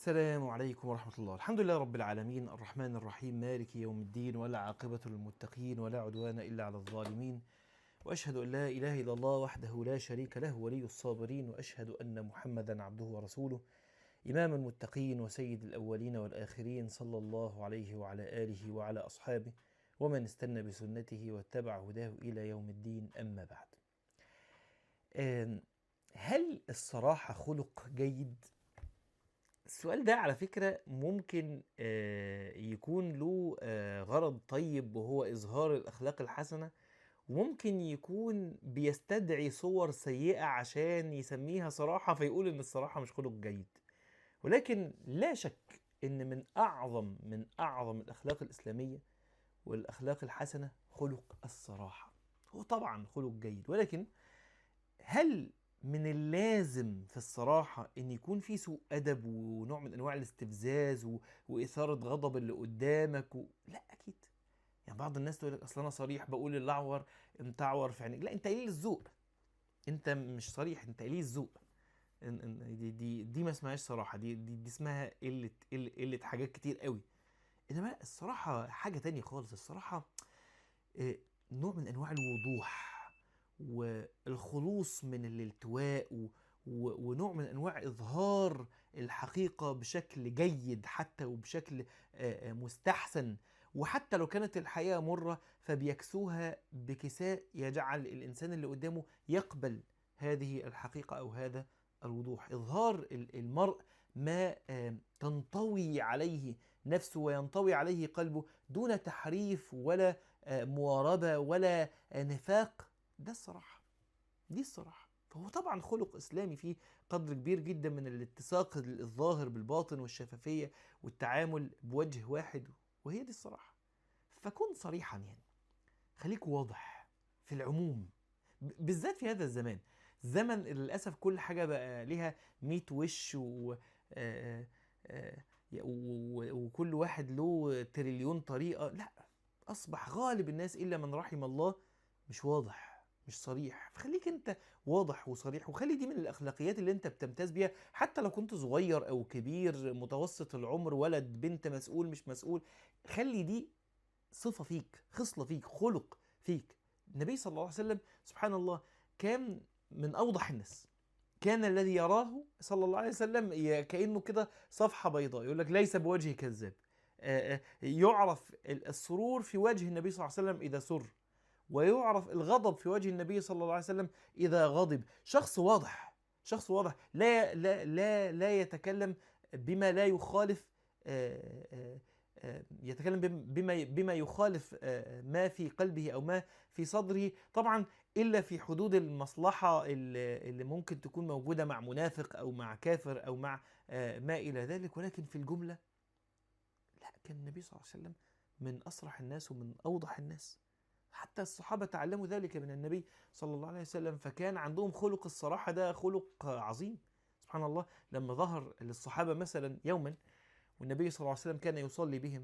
السلام عليكم ورحمة الله الحمد لله رب العالمين الرحمن الرحيم مالك يوم الدين ولا عاقبة للمتقين ولا عدوان إلا على الظالمين وأشهد أن لا إله إلا الله وحده لا شريك له ولي الصابرين وأشهد أن محمدا عبده ورسوله إمام المتقين وسيد الأولين والآخرين صلى الله عليه وعلى آله وعلى أصحابه ومن استنى بسنته واتبع هداه إلى يوم الدين أما بعد آم، هل الصراحة خلق جيد؟ السؤال ده على فكرة ممكن آه، يكون له آه، غرض طيب وهو إظهار الأخلاق الحسنة وممكن يكون بيستدعي صور سيئة عشان يسميها صراحة فيقول إن الصراحة مش خلق جيد ولكن لا شك إن من أعظم من أعظم الأخلاق الإسلامية والأخلاق الحسنة خلق الصراحة هو طبعا خلق جيد ولكن هل من اللازم في الصراحة إن يكون في سوء أدب ونوع من أنواع الاستفزاز و... وإثارة غضب اللي قدامك و... لا أكيد يعني بعض الناس تقول لك أصل أنا صريح بقول اللي أعور أنت أعور في عينيك لا أنت قليل الذوق أنت مش صريح أنت قليل الذوق إن- إن- دي دي دي ما اسمهاش صراحة دي دي, دي اسمها قلة قلة قلة حاجات كتير قوي إنما لا، الصراحة حاجة تانية خالص الصراحة آه، نوع من أنواع الوضوح والخلوص من الالتواء و... و... ونوع من انواع اظهار الحقيقه بشكل جيد حتى وبشكل آه، آه، مستحسن وحتى لو كانت الحقيقه مره فبيكسوها بكساء يجعل الانسان اللي قدامه يقبل هذه الحقيقه او هذا الوضوح اظهار ال- المرء ما آه، تنطوي عليه نفسه وينطوي عليه قلبه دون تحريف ولا آه، مواربه ولا آه، نفاق ده الصراحه دي الصراحه فهو طبعا خلق اسلامي فيه قدر كبير جدا من الاتساق الظاهر بالباطن والشفافيه والتعامل بوجه واحد وهي دي الصراحه فكن صريحا يعني خليك واضح في العموم ب- بالذات في هذا الزمان زمن للاسف كل حاجه بقى ليها 100 وش و آه، آه، و- و- وكل واحد له تريليون طريقه لا اصبح غالب الناس الا من رحم الله مش واضح مش صريح فخليك انت واضح وصريح وخلي دي من الاخلاقيات اللي انت بتمتاز بيها حتى لو كنت صغير او كبير متوسط العمر ولد بنت مسؤول مش مسؤول خلي دي صفة فيك خصلة فيك خلق فيك النبي صلى الله عليه وسلم سبحان الله كان من أوضح الناس كان الذي يراه صلى الله عليه وسلم ي- كأنه كده صفحة بيضاء يقول لك ليس بوجه كذاب آه، آه، يعرف ال- السرور في وجه النبي صلى الله عليه وسلم إذا سر ويعرف الغضب في وجه النبي صلى الله عليه وسلم إذا غضب شخص واضح شخص واضح لا لا لا لا يتكلم بما لا يخالف آه، آه، آه، يتكلم بم- بما بما يخالف آه، ما في قلبه او ما في صدره طبعا الا في حدود المصلحه اللي اللي ممكن تكون موجوده مع منافق او مع كافر او مع آه، ما الى ذلك ولكن في الجمله لا كان النبي صلى الله عليه وسلم من اصرح الناس ومن اوضح الناس حتى الصحابه تعلموا ذلك من النبي صلى الله عليه وسلم فكان عندهم خلق الصراحه ده خلق عظيم سبحان الله لما ظهر للصحابه مثلا يوما والنبي صلى الله عليه وسلم كان يصلي بهم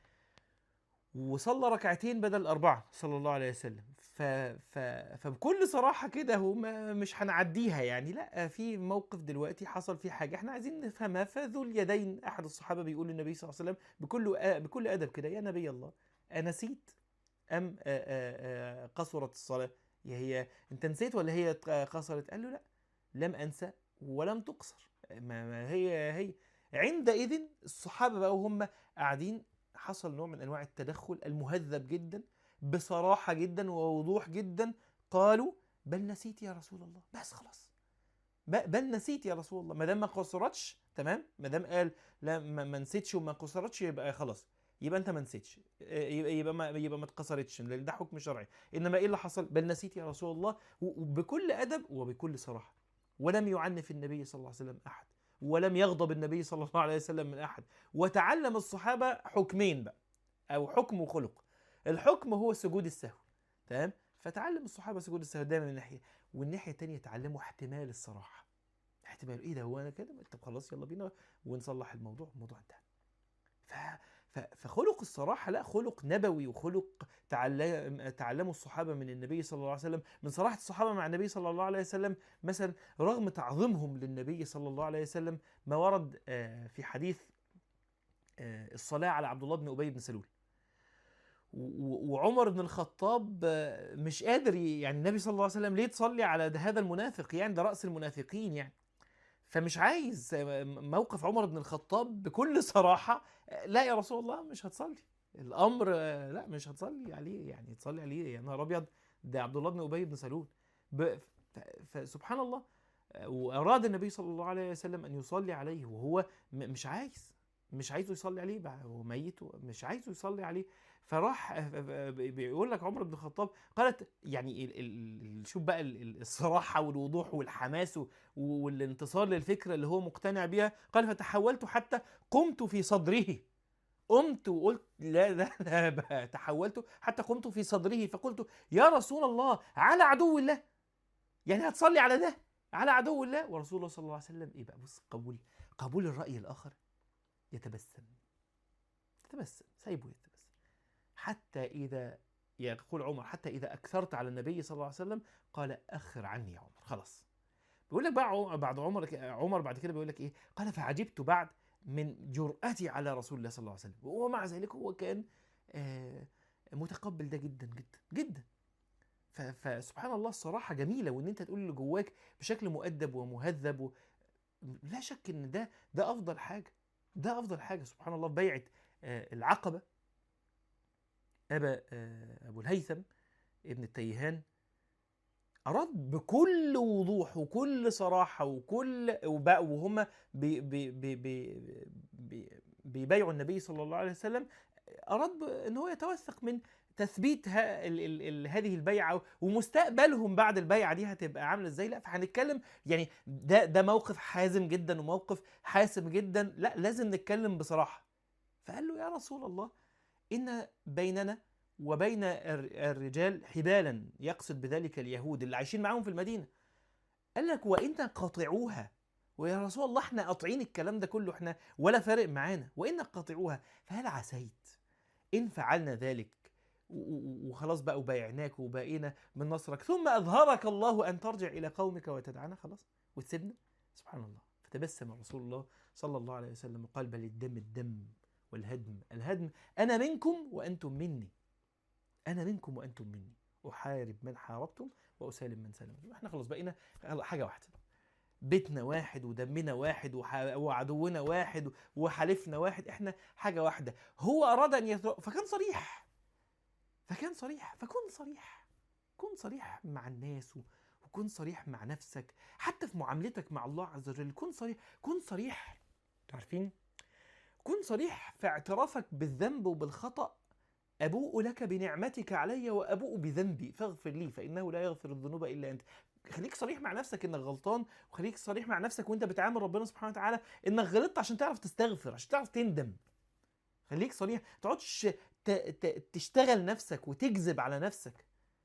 وصلى ركعتين بدل أربعة صلى الله عليه وسلم ف... ف... فبكل صراحة كده هو ما مش هنعديها يعني لا في موقف دلوقتي حصل فيه حاجة احنا عايزين نفهمها فذو اليدين أحد الصحابة بيقول للنبي صلى الله عليه وسلم بكل أ- بكل أدب كده يا نبي الله أنسيت أم آ- آ- آ- قصرت الصلاة يا هي أنت نسيت ولا هي ت- قصرت قال له لا لم أنسى ولم تقصر ما ما هي هي عندئذ الصحابة بقى وهم قاعدين حصل نوع من انواع التدخل المهذب جدا بصراحه جدا ووضوح جدا قالوا بل نسيت يا رسول الله بس خلاص ب- بل نسيت يا رسول الله ما دام ما قصرتش تمام ما دام قال لا ما ما نسيتش وما قصرتش يبقى خلاص يبقى انت ما نسيتش آه، يبقى يبقى ما يبقى ما اتقصرتش لان ده حكم شرعي انما ايه اللي حصل بل نسيت يا رسول الله و- وبكل ادب وبكل صراحه ولم يعنف النبي صلى الله عليه وسلم احد ولم يغضب النبي صلى الله عليه وسلم من احد وتعلم الصحابه حكمين بقى او حكم وخلق الحكم هو سجود السهو تمام فتعلم الصحابه سجود السهو ده من ناحيه والناحيه الثانيه تعلموا احتمال الصراحه احتمال ايه ده هو انا كده طب خلاص يلا بينا ونصلح الموضوع الموضوع انتهى ف... فخلق الصراحة لا خلق نبوي وخلق تعلم تعلمه الصحابة من النبي صلى الله عليه وسلم من صراحة الصحابة مع النبي صلى الله عليه وسلم مثلا رغم تعظيمهم للنبي صلى الله عليه وسلم ما ورد في حديث الصلاة على عبد الله بن أبي بن سلول وعمر بن الخطاب مش قادر يعني النبي صلى الله عليه وسلم ليه تصلي على هذا المنافق يعني ده رأس المنافقين يعني فمش عايز موقف عمر بن الخطاب بكل صراحة لا يا رسول الله مش هتصلي الأمر لا مش هتصلي عليه يعني تصلي عليه يا نهار أبيض ده عبد الله بن أبي بن سلول فسبحان الله وأراد النبي صلى الله عليه وسلم أن يصلي عليه وهو مش عايز مش عايزه يصلي عليه هو ميت مش عايزه يصلي عليه فراح بيقول لك عمر بن الخطاب قالت يعني شوف بقى الصراحه والوضوح والحماس والانتصار للفكره اللي هو مقتنع بيها قال فتحولت حتى قمت في صدره قمت وقلت لا لا لا تحولت حتى قمت في صدره فقلت يا رسول الله على عدو الله يعني هتصلي على ده على عدو الله ورسول الله صلى الله عليه وسلم ايه بقى بص قبول قبول الراي الاخر يتبسم يتبسم سايبه يتبسم حتى إذا يقول عمر حتى إذا أكثرت على النبي صلى الله عليه وسلم قال أخر عني يا عمر خلاص بيقول لك بقى بعد عمر عمر بعد كده بيقول لك إيه قال فعجبت بعد من جرأتي على رسول الله صلى الله عليه وسلم ومع ذلك هو كان متقبل ده جدا جدا جدا فسبحان الله الصراحة جميلة وإن أنت تقول اللي جواك بشكل مؤدب ومهذب و... لا شك إن ده ده أفضل حاجة ده أفضل حاجة سبحان الله في بيعة العقبة أبا أبو الهيثم ابن التيهان أراد بكل وضوح وكل صراحة وكل وهم بي بي بي بي بي بيبايعوا النبي صلى الله عليه وسلم أراد أن هو يتوثق من تثبيت ها ال ال ال هذه البيعة ومستقبلهم بعد البيعة دي هتبقى عاملة ازاي لا فهنتكلم يعني ده ده موقف حازم جدا وموقف حاسم جدا لا لازم نتكلم بصراحة فقال له يا رسول الله إن بيننا وبين الرجال حبالا يقصد بذلك اليهود اللي عايشين معاهم في المدينة قال لك وإن قاطعوها ويا رسول الله احنا قاطعين الكلام ده كله احنا ولا فارق معانا وإن قاطعوها فهل عسيت إن فعلنا ذلك وخلاص بقى وبايعناك وبقينا من نصرك ثم أظهرك الله أن ترجع إلى قومك وتدعنا خلاص وتسيبنا سبحان الله فتبسم رسول الله صلى الله عليه وسلم وقال بل الدم الدم والهدم الهدم أنا منكم وأنتم مني أنا منكم وأنتم مني أحارب من حاربتم وأسالم من سلمتم احنا خلاص بقينا حاجة واحدة بيتنا واحد ودمنا واحد وعدونا واحد وحلفنا واحد احنا حاجة واحدة هو أراد أن يتر... فكان صريح فكان صريح فكن صريح كن صريح مع الناس وكن صريح مع نفسك حتى في معاملتك مع الله عز وجل كن صريح كن صريح عارفين كن صريح في اعترافك بالذنب وبالخطأ أبوء لك بنعمتك علي وأبوء بذنبي فاغفر لي فإنه لا يغفر الذنوب إلا أنت خليك صريح مع نفسك انك غلطان وخليك صريح مع نفسك وانت بتعامل ربنا سبحانه وتعالى انك غلطت عشان تعرف تستغفر عشان تعرف تندم خليك صريح ما تقعدش تشتغل نفسك وتكذب على نفسك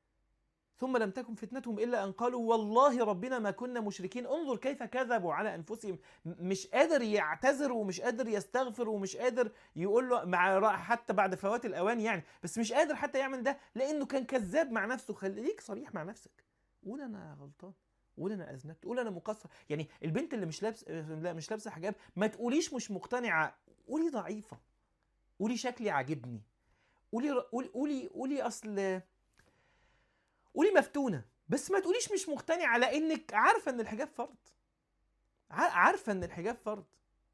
ثم لم تكن فتنتهم الا ان قالوا والله ربنا ما كنا مشركين انظر كيف كذبوا على انفسهم مش قادر يعتذر ومش قادر يستغفر ومش قادر يقول له مع حتى بعد فوات الاوان يعني بس مش قادر حتى يعمل ده لانه كان كذاب مع نفسه خليك صريح مع نفسك قول انا غلطان قول انا اذنبت قول انا مقصر يعني البنت اللي مش لابسه لا مش لابسه حجاب ما تقوليش مش مقتنعه قولي ضعيفه قولي شكلي عاجبني قولي قولي قولي, قولي اصل قولي مفتونه بس ما تقوليش مش مقتنعه لانك عارفه ان الحجاب فرض عارفه ان الحجاب فرض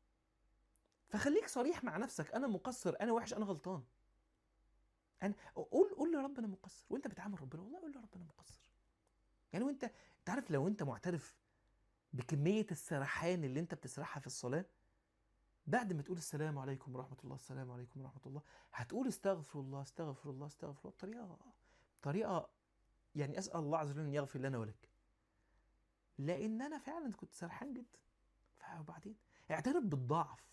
فخليك صريح مع نفسك انا مقصر انا وحش انا غلطان انا قول قول لرب انا مقصر وانت بتعامل ربنا والله قول لرب انا مقصر يعني وانت انت عارف لو انت معترف بكميه السرحان اللي انت بتسرحها في الصلاه بعد ما تقول السلام عليكم ورحمه الله السلام عليكم ورحمه الله هتقول استغفر الله استغفر الله استغفر الله بطريقه طريقه يعني اسال الله عز وجل ان يغفر لنا ولك لان انا فعلا كنت سرحان جدا وبعدين اعترف بالضعف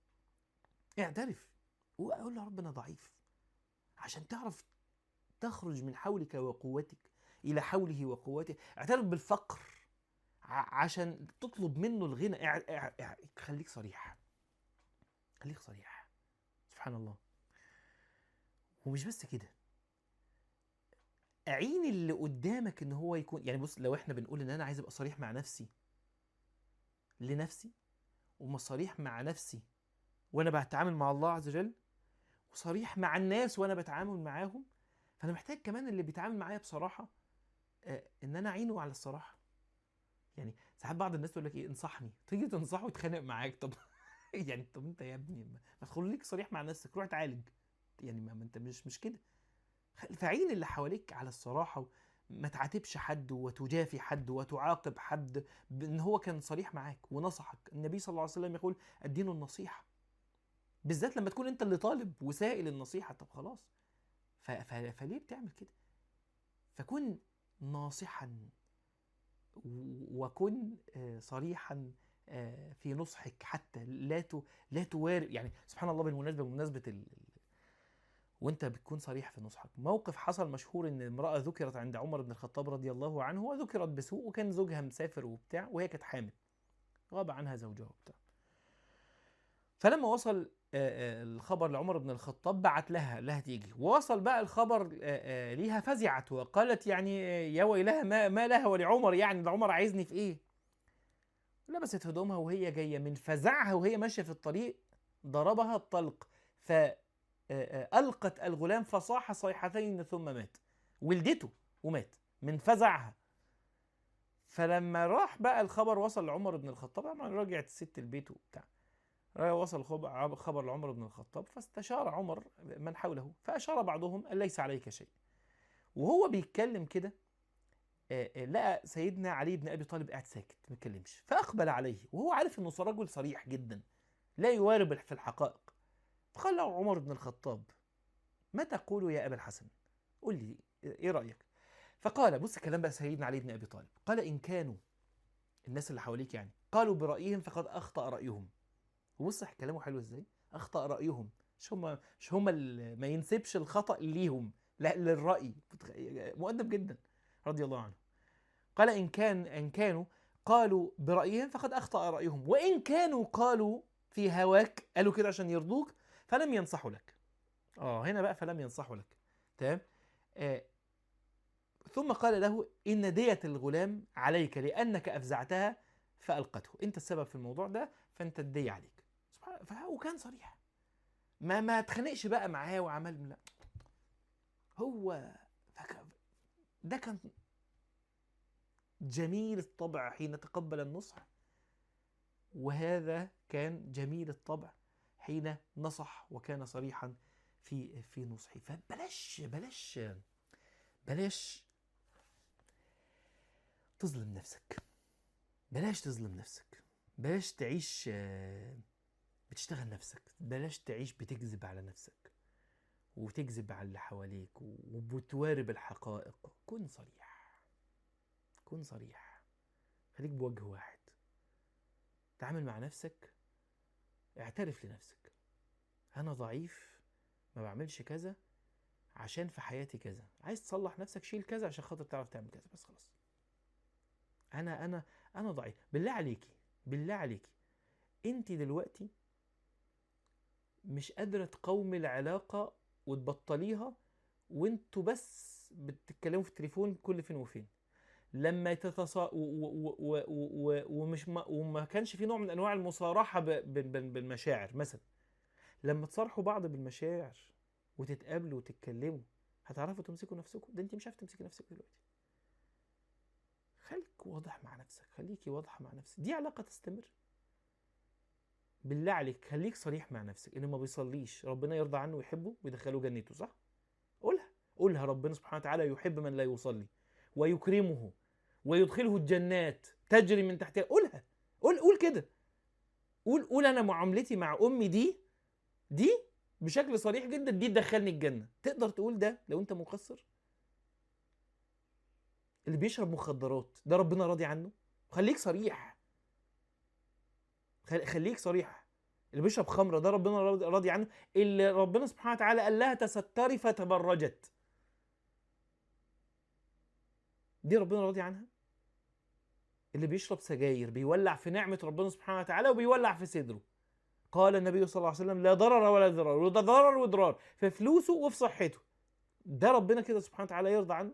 اعترف وقول يا رب انا ضعيف عشان تعرف تخرج من حولك وقوتك الى حوله وقوته اعترف بالفقر عشان تطلب منه الغنى اع... اع... اع... خليك صريح خليك صريح سبحان الله ومش بس كده اعين اللي قدامك ان هو يكون يعني بص لو احنا بنقول ان انا عايز ابقى صريح مع نفسي لنفسي وصريح مع نفسي وانا بتعامل مع الله عز وجل وصريح مع الناس وانا بتعامل معاهم فانا محتاج كمان اللي بيتعامل معايا بصراحه آه، ان انا اعينه على الصراحه يعني ساعات بعض الناس تقول لك ايه انصحني تيجي تنصحه يتخانق معاك طب يعني طب انت يا ابني ما ما تخليك صريح مع نفسك روح اتعالج يعني ما ما انت مش مش كده خ- فعين اللي حواليك على الصراحه ما تعاتبش حد وتجافي حد وتعاقب حد بان هو كان صريح معاك ونصحك النبي صلى الله عليه وسلم يقول الدين النصيحه بالذات لما تكون انت اللي طالب وسائل النصيحه طب خلاص ف... ف... فليه بتعمل كده فكن ناصحا و- وكن آه، صريحا آه، في نصحك حتى لا ت... لا توارب يعني سبحان الله بالمناسبه بمناسبه ال... ال- وانت بتكون صريح في نصحك موقف حصل مشهور ان امراه ذكرت عند عمر بن الخطاب رضي الله عنه وذكرت بسوء وكان زوجها مسافر وبتاع وهي كانت حامل غاب عنها زوجها وبتاع فلما وصل آه، آه، الخبر لعمر بن الخطاب بعت لها لها تيجي ووصل بقى الخبر آه، آه، ليها فزعت وقالت يعني آه، يا ويلها ما, ما لها ولعمر يعني ده عمر عايزني في ايه لبست هدومها وهي جايه من فزعها وهي ماشيه في الطريق ضربها الطلق فألقت الغلام فصاح صيحتين ثم مات ولدته ومات من فزعها فلما راح بقى الخبر وصل لعمر بن الخطاب طبعا رجعت الست البيت وبتاع وصل خبر خبر لعمر بن الخطاب فاستشار عمر من حوله فأشار بعضهم أن ليس عليك شيء وهو بيتكلم كده آه، آه، لقى سيدنا علي بن أبي طالب قاعد ساكت ما بيتكلمش فأقبل عليه وهو عارف إنه رجل صريح جدا لا يوارب في الحقائق فقال له عمر بن الخطاب ما تقول يا أبا الحسن قل لي إيه رأيك فقال بص كلام بقى سيدنا علي بن أبي طالب قال إن كانوا الناس اللي حواليك يعني قالوا برأيهم فقد أخطأ رأيهم وبص كلامه حلو ازاي اخطا رايهم مش هم مش هم اللي ما ينسبش الخطا ليهم لا للراي مؤدب جدا رضي الله عنه قال ان كان ان كانوا قالوا برايهم فقد اخطا رايهم وان كانوا قالوا في هواك قالوا كده عشان يرضوك فلم ينصحوا لك اه هنا بقى فلم ينصحوا لك تمام آه ثم قال له ان دية الغلام عليك لانك افزعتها فالقته انت السبب في الموضوع ده فانت الدية عليك سبحان فهو كان صريح ما ما اتخانقش بقى معاه وعمل لا هو فك... ده كان جميل الطبع حين تقبل النصح وهذا كان جميل الطبع حين نصح وكان صريحا في في نصحه فبلاش بلاش بلاش تظلم نفسك بلاش تظلم نفسك بلاش تعيش آه، بتشتغل نفسك بلاش تعيش بتكذب على نفسك وتكذب على اللي حواليك وبتوارب الحقائق كن صريح كن صريح خليك بوجه واحد تعامل مع نفسك اعترف لنفسك انا ضعيف ما بعملش كذا عشان في حياتي كذا عايز تصلح نفسك شيل كذا عشان خاطر تعرف تعمل كذا بس خلاص انا انا انا ضعيف بالله عليكي بالله عليكي انت دلوقتي مش قادره تقاومي العلاقه وتبطليها وانتوا بس بتتكلموا في التليفون كل فين وفين لما تتصا و... و... و... و... و... ومش ما... وما كانش في نوع من انواع المصارحه ب... ب... ب... بالمشاعر مثلا لما تصارحوا بعض بالمشاعر وتتقابلوا وتتكلموا هتعرفوا تمسكوا نفسكم ده انت مش عارفه تمسكي نفسك دلوقتي خليك واضح مع نفسك خليكي واضحه مع نفسك دي علاقه تستمر بالله عليك خليك صريح مع نفسك اللي ما بيصليش ربنا يرضى عنه ويحبه ويدخله جنته صح قولها قولها ربنا سبحانه وتعالى يحب من لا يصلي ويكرمه ويدخله الجنات تجري من تحتها قولها قول قول كده قول قول انا معاملتي مع امي دي دي بشكل صريح جدا دي تدخلني الجنه تقدر تقول ده لو انت مقصر اللي بيشرب مخدرات ده ربنا راضي عنه خليك صريح خل- خليك صريح اللي بيشرب خمره ده ربنا راضي- راضي عنه اللي ربنا سبحانه وتعالى قال لها تستري فتبرجت دي ربنا راضي عنها اللي بيشرب سجاير بيولع في نعمة ربنا سبحانه وتعالى وبيولع في صدره قال النبي صلى الله عليه وسلم لا ضرر ولا ضرار وده ضرر وضرار في فلوسه وفي صحته ده ربنا كده سبحانه وتعالى يرضى عنه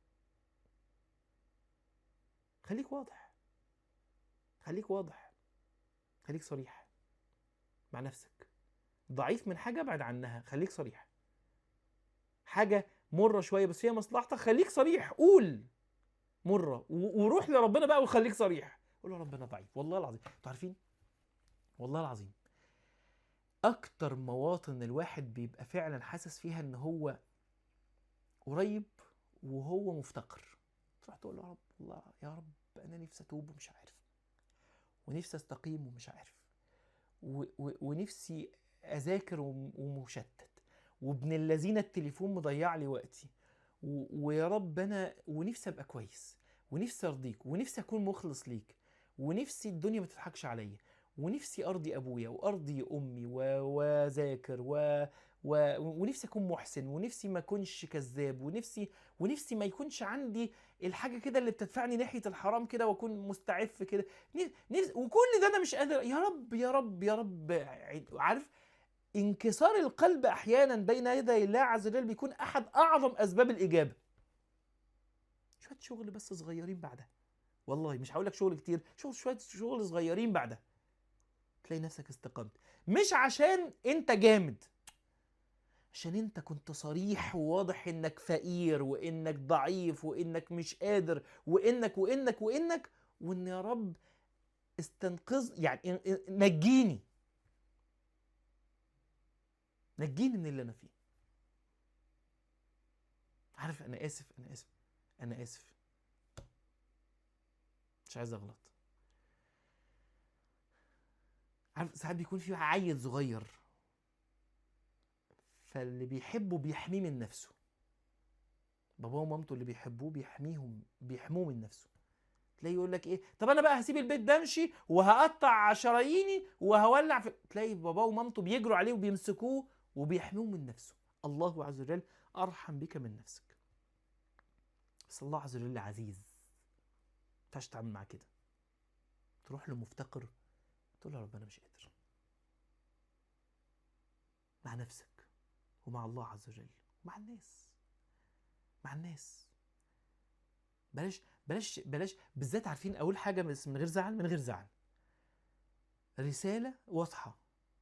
خليك واضح خليك واضح خليك صريح مع نفسك ضعيف من حاجه ابعد عنها خليك صريح حاجه مره شويه بس هي مصلحتك خليك صريح قول مره و- وروح لربنا بقى وخليك صريح قول له يا ربنا ضعيف والله العظيم انتوا عارفين والله العظيم اكتر مواطن الواحد بيبقى فعلا حاسس فيها ان هو قريب وهو مفتقر تروح تقول له يا رب الله يا رب انا نفسي اتوب ومش عارف ونفسي استقيم ومش عارف و و ونفسي اذاكر وم- ومشتت وابن الذين التليفون مضيع لي وقتي و ويا رب انا ونفسي ابقى كويس ونفسي ارضيك ونفسي اكون مخلص ليك ونفسي الدنيا ما تضحكش عليا ونفسي ارضي ابويا وارضي امي و- واذاكر و... و... ونفسي اكون محسن ونفسي ما اكونش كذاب ونفسي ونفسي ما يكونش عندي الحاجه كده اللي بتدفعني ناحيه الحرام كده واكون مستعف كده نف... نفس... وكل ده انا مش قادر يا رب يا رب يا رب عارف انكسار القلب احيانا بين يدي الله عز وجل بيكون احد اعظم اسباب الاجابه شويه شغل بس صغيرين بعدها والله مش هقول لك شغل كتير شغل شويه شغل صغيرين بعدها تلاقي نفسك استقمت مش عشان انت جامد عشان انت كنت صريح وواضح انك فقير وانك ضعيف وانك مش قادر وانك وانك وانك وان يا رب استنقذ يعني ان- ان- نجيني نجيني من اللي انا فيه عارف انا اسف انا اسف انا اسف مش عايز اغلط عارف ساعات بيكون في عيل صغير فاللي بيحبه بيحميه من نفسه باباه ومامته اللي بيحبوه بيحميهم بيحموه من نفسه تلاقي يقول لك ايه طب انا بقى هسيب البيت ده امشي وهقطع شراييني وهولع في تلاقي باباه ومامته بيجروا عليه وبيمسكوه وبيحموه من نفسه الله عز وجل ارحم بك من نفسك بس الله عز وجل عزيز ما ينفعش تتعامل معاه كده تروح له مفتقر تقول له يا رب انا مش قادر مع نفسك ومع الله عز وجل ومع الناس مع الناس بلاش بلاش بلاش بالذات عارفين اقول حاجه بس من غير زعل من غير زعل رساله واضحه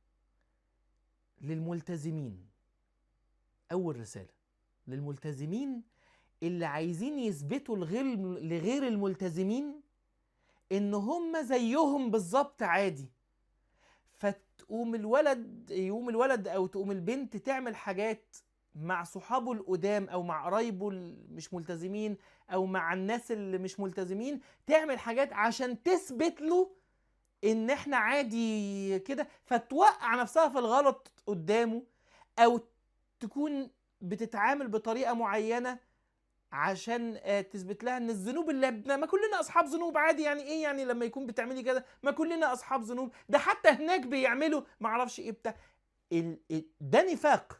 للملتزمين اول رساله للملتزمين اللي عايزين يثبتوا لغير لغير الملتزمين ان هم زيهم بالظبط عادي فتقوم الولد يقوم الولد او تقوم البنت تعمل حاجات مع صحابه القدام او مع قرايبه مش ملتزمين او مع الناس اللي مش ملتزمين تعمل حاجات عشان تثبت له ان احنا عادي كده فتوقع نفسها في الغلط قدامه او تكون بتتعامل بطريقه معينه عشان آه، تثبت لها ان الذنوب اللي ما كلنا اصحاب ذنوب عادي يعني ايه يعني لما يكون بتعملي كده ما كلنا اصحاب ذنوب ده حتى هناك بيعملوا ما اعرفش ايه بتاع ال- ال- ده نفاق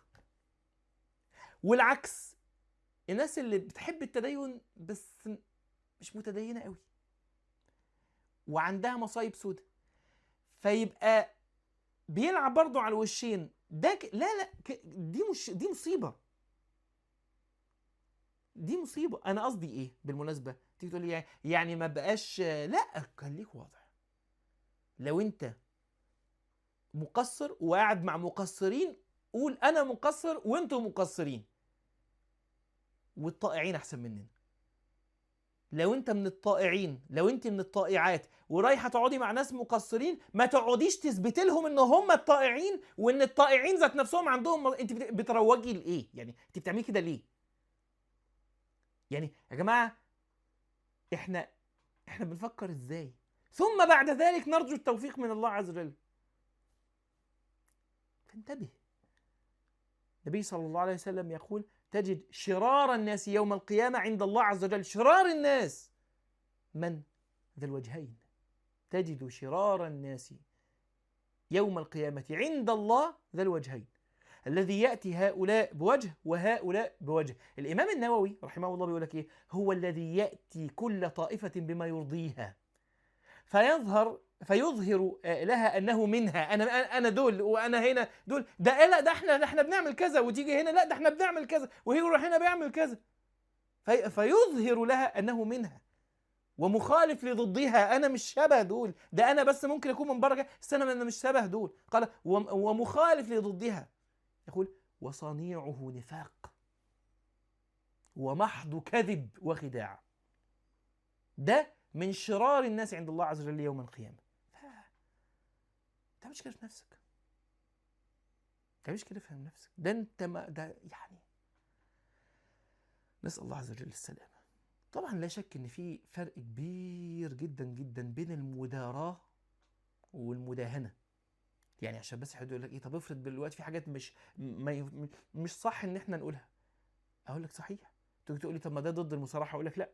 والعكس الناس اللي بتحب التدين بس مش متدينه قوي وعندها مصايب سودة فيبقى بيلعب برضه على الوشين ده ك... لا لا ك... دي مش دي مصيبه دي مصيبه انا قصدي ايه بالمناسبه تيجي تقول لي يعني- يعني ما بقاش لا خليك واضح لو انت مقصر وقاعد مع مقصرين قول انا مقصر وانتم مقصرين والطائعين احسن مننا لو انت من الطائعين لو انت من الطائعات ورايحه تقعدي مع ناس مقصرين ما تقعديش تثبتي لهم ان هم الطائعين وان الطائعين ذات نفسهم عندهم انت بت- بتروجي لايه يعني انت بتعملي كده ليه يعني يا جماعه احنا احنا بنفكر ازاي ثم بعد ذلك نرجو التوفيق من الله عز وجل فانتبه النبي صلى الله عليه وسلم يقول تجد شرار الناس يوم القيامة عند الله عز وجل شرار الناس من ذا الوجهين تجد شرار الناس يوم القيامة عند الله ذا الوجهين الذي يأتي هؤلاء بوجه وهؤلاء بوجه الإمام النووي رحمه الله بيقول لك إيه هو الذي يأتي كل طائفة بما يرضيها فيظهر فيظهر آه، لها انه منها انا انا دول وانا هنا دول ده إيه لا ده احنا ده احنا بنعمل كذا وتيجي هنا لا ده احنا بنعمل كذا وهي يروح هنا بيعمل كذا في فيظهر لها انه منها ومخالف لضدها انا مش شبه دول ده انا بس ممكن اكون من بره استنى انا مش شبه دول قال وم- ومخالف لضدها يقول وصنيعه نفاق ومحض كذب وخداع ده من شرار الناس عند الله عز وجل يوم القيامه انت مش كده في نفسك انت مش كده فاهم نفسك ده انت ما ده يعني نسال الله عز وجل السلامه طبعا لا شك ان في فرق كبير جدا جدا بين المداراه والمداهنه يعني عشان بس حد يقول لك ايه طب افرض دلوقتي في حاجات مش ما ي- مش صح ان احنا نقولها اقول لك صحيح تيجي تقول لي طب ما ده ضد المصارحه اقول لك لا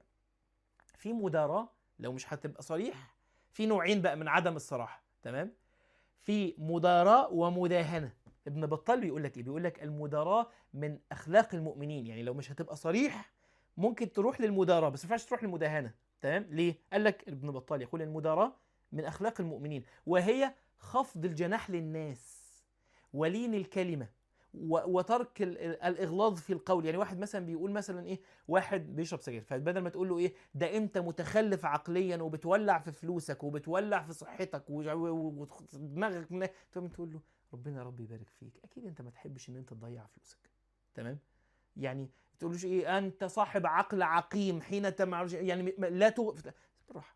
في مداراه لو مش هتبقى صريح في نوعين بقى من عدم الصراحه تمام في مداراة ومداهنة ابن بطال بيقول لك ايه بيقول لك المداراة من اخلاق المؤمنين يعني لو مش هتبقى صريح ممكن تروح للمداراة بس ما ينفعش تروح للمداهنة تمام ليه قال لك ابن بطال يقول المداراة من اخلاق المؤمنين وهي خفض الجناح للناس ولين الكلمة و- وترك ال- ال- الاغلاظ في القول يعني واحد مثلا بيقول مثلا ايه واحد بيشرب سجاير فبدل ما تقول له ايه ده انت متخلف عقليا وبتولع في فلوسك وبتولع في صحتك وج- و- و- ودماغك من- تقوم تقول له ربنا يا رب يبارك فيك اكيد انت ما تحبش ان انت تضيع فلوسك تمام يعني تقولوش ايه انت صاحب عقل عقيم حين تمع يعني م- لا توقف بالراحه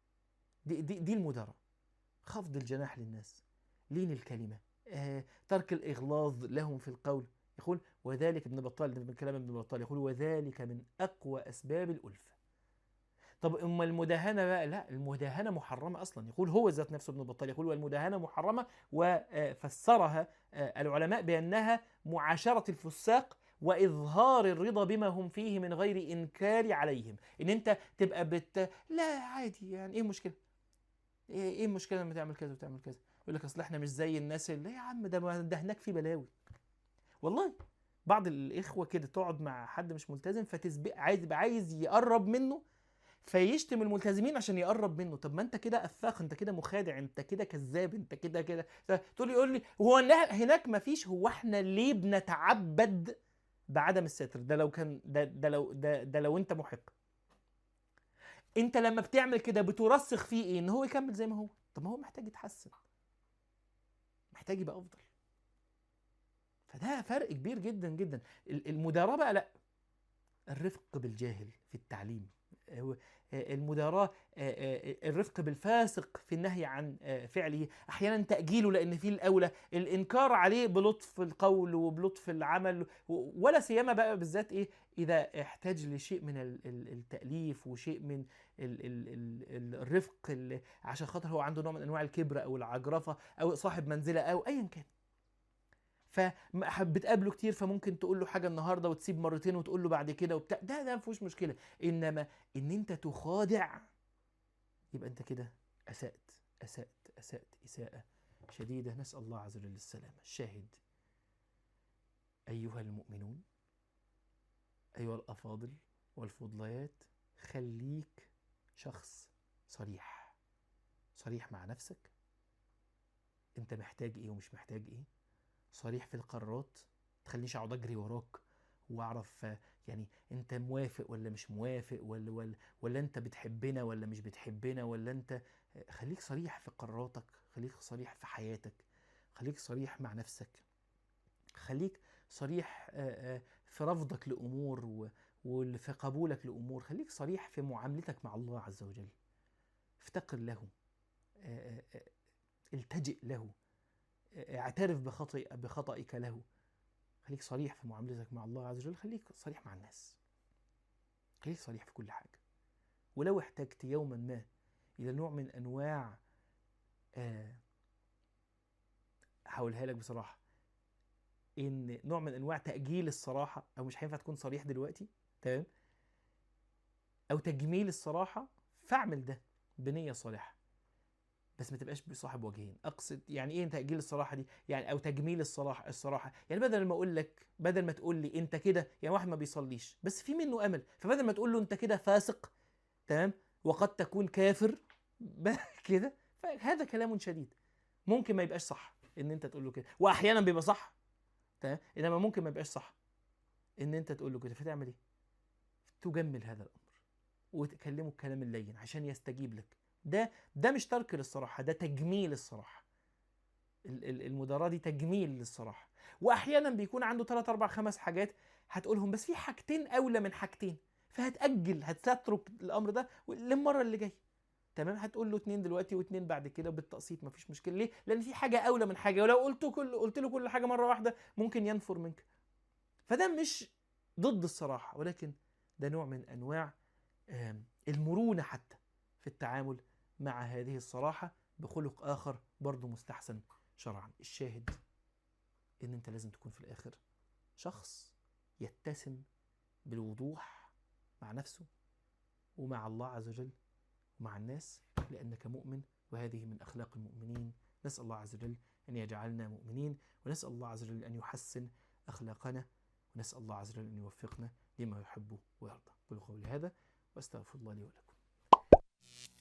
دي دي دي المدارة خفض الجناح للناس لين الكلمة آه، ترك الإغلاظ لهم في القول يقول وذلك ابن بطال من كلام ابن بطال يقول وذلك من أقوى أسباب الألفة طب أما المداهنة بقى لا المداهنة محرمة أصلا يقول هو ذات نفسه ابن بطال يقول والمداهنة محرمة وفسرها آه، العلماء بأنها معاشرة الفساق وإظهار الرضا بما هم فيه من غير إنكار عليهم إن أنت تبقى بت لا عادي يعني إيه المشكلة ايه ايه المشكله لما تعمل كذا وتعمل كذا يقول لك اصل احنا مش زي الناس اللي يا عم ده ما- ده هناك في بلاوي والله بعض الاخوه كده تقعد مع حد مش ملتزم فتسبق عايز يبقى عايز يقرب منه فيشتم الملتزمين عشان يقرب منه طب ما انت كده افاق انت كده مخادع انت كده كذاب انت كده كده تقول لي يقول لي هو هنا- هناك ما فيش هو احنا ليه بنتعبد بعدم الستر ده لو كان ده ده لو ده, ده لو انت محق انت لما بتعمل كده بترسخ فيه ايه ان هو يكمل زي ما هو طب ما هو محتاج يتحسن محتاج يبقى افضل فده فرق كبير جدا جدا ال- المداراة بقى لا الرفق بالجاهل في التعليم هو- آه، المداراة آه، آه، الرفق بالفاسق في النهي عن آه، فعله احيانا تأجيله لان فيه الاولى الانكار عليه بلطف القول وبلطف العمل و- ولا سيما بقى بالذات ايه اذا احتاج لشيء من ال- ال- التأليف وشيء من ال ال ال الرفق اللي عشان خاطر هو عنده نوع من انواع الكبر او العجرفه او صاحب منزله او ايا كان فبتقابله كتير فممكن تقول له حاجه النهارده وتسيب مرتين وتقول له بعد كده وبتاع ده ده ما فيهوش مشكله انما ان انت تخادع يبقى انت كده اسات اسات اسات اساءه شديده نسال الله عز وجل السلامه الشاهد ايها المؤمنون ايها الافاضل والفضليات خليك شخص صريح صريح مع نفسك انت محتاج ايه ومش محتاج ايه صريح في القرارات تخلينيش اقعد اجري وراك واعرف آه، يعني انت موافق ولا مش موافق ولا ولا ولا انت بتحبنا ولا مش بتحبنا ولا انت آه، خليك صريح في قراراتك خليك صريح في حياتك خليك صريح مع نفسك خليك صريح آه، آه، في رفضك لامور و- وفي قبولك لامور خليك صريح في معاملتك مع الله عز وجل افتقر له آه، آه، آه، التجئ له آه، اعترف بخطئ بخطئك له خليك صريح في معاملتك مع الله عز وجل خليك صريح مع الناس خليك صريح في كل حاجة ولو احتجت يوما ما إلى نوع من أنواع آه، هقولها لك بصراحة إن نوع من أنواع تأجيل الصراحة أو مش هينفع تكون صريح دلوقتي تمام أو تجميل الصراحة فاعمل ده بنية صالحة بس ما تبقاش بصاحب وجهين اقصد يعني ايه تاجيل الصراحه دي يعني او تجميل الصراحه الصراحه يعني بدل ما اقول لك بدل ما تقول لي انت كده يعني واحد ما بيصليش بس في منه امل فبدل ما تقول له انت كده فاسق تمام وقد تكون كافر ب- كده فهذا كلام شديد ممكن ما يبقاش صح ان انت تقول له كده واحيانا بيبقى صح تمام انما ممكن ما يبقاش صح ان انت تقول له كده فتعمل ايه تجمل هذا الامر وتكلمه الكلام اللين عشان يستجيب لك ده ده مش ترك للصراحه ده تجميل الصراحه ال- ال- المداراة دي تجميل للصراحة وأحيانا بيكون عنده 3 4 5 حاجات هتقولهم بس في حاجتين أولى من حاجتين فهتأجل هتترك الأمر ده للمرة اللي جاية تمام هتقول له اتنين دلوقتي واتنين بعد كده بالتقسيط مفيش مشكلة ليه؟ لأن في حاجة أولى من حاجة ولو قلت كل قلت له كل حاجة مرة واحدة ممكن ينفر منك فده مش ضد الصراحة ولكن ده نوع من أنواع آم، المرونة حتى في التعامل مع هذه الصراحة بخلق آخر برضه مستحسن شرعا الشاهد ان انت لازم تكون في الاخر شخص يتسم بالوضوح مع نفسه ومع الله عز وجل ومع الناس لانك مؤمن وهذه من اخلاق المؤمنين نسال الله عز وجل ان يجعلنا مؤمنين ونسال الله عز وجل ان يحسن اخلاقنا ونسال الله عز وجل ان يوفقنا لما يحب ويرضى قولوا قولي هذا واستغفر الله لي ولكم